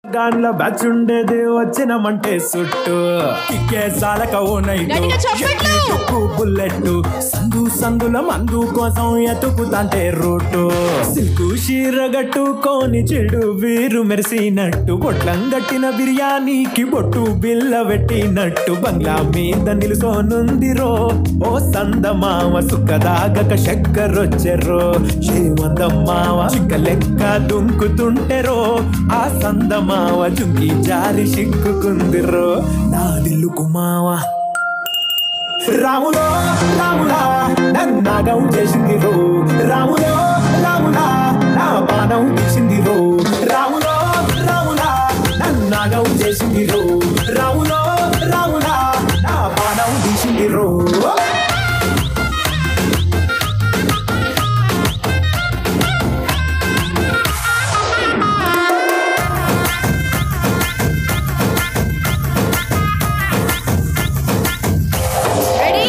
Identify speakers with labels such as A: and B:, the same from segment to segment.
A: గాన్ల batch ఉండేది వచ్చినమంటే సుట్టు కిక్కే సాలక ఓ నైటు
B: గట్టిగా చప్పట్లు.
A: ఎక్కు బుల్లెట్ సందు సందుల మందు కోసం ఎతుకుతాంటే రూటు సిల్కు షీర గట్టుకొని చెడు వీరు మెరిసినట్టు పొట్లం గట్టిన బిర్యానీకి బొట్టు బిల్ల పెట్టినట్టు బంగ్లా మీద నిలుసోనుందిరో ఓ సందమావ సుఖదాగక చక్కరొచ్చెరో శ్రీమందమ్మావ చిక్క లెక్క దుంకుతుంటెరో ఆ సందమావ జుంకి జారి సిక్కుకుందిరో నా దిల్లు కుమావా రాములో రాములా నన్నాగం చేసింది రో రాములో రాములా నా పానం తీసింది రో రాములో రాములా నన్నాగం చేసింది రో రాములో రాములా నా పానం తీసింది రో
B: రెడీ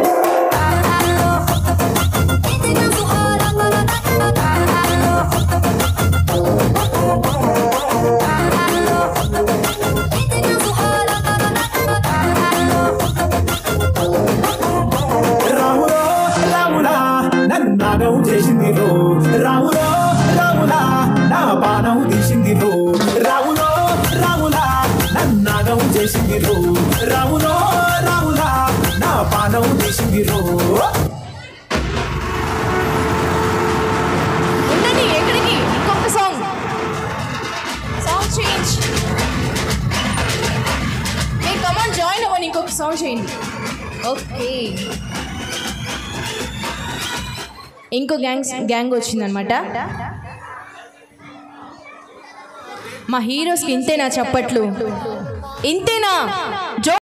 A: రాములో రాములా నన్నాగం చేసింది రో రాములో రాములా నా పానం తీసింది రో రాములో రాములా నన్నాగం చేసింది రో రాములో రాములా నా పానం తీసింది రో
B: ఉండండి ఎక్కడికి ఇంకొక సాంగ్ సాంగ్ చేంజ్ ఏ కమాన్ జాయిన్ అవ్వండి ఇంకొక సాంగ్ చేయండి ఓకే ఇంకో గ్యాంగ్ గ్యాంగ్ వచ్చిందనమాట మా హీరోస్కి ఇంతేనా చప్పట్లు ఇంతేనా జో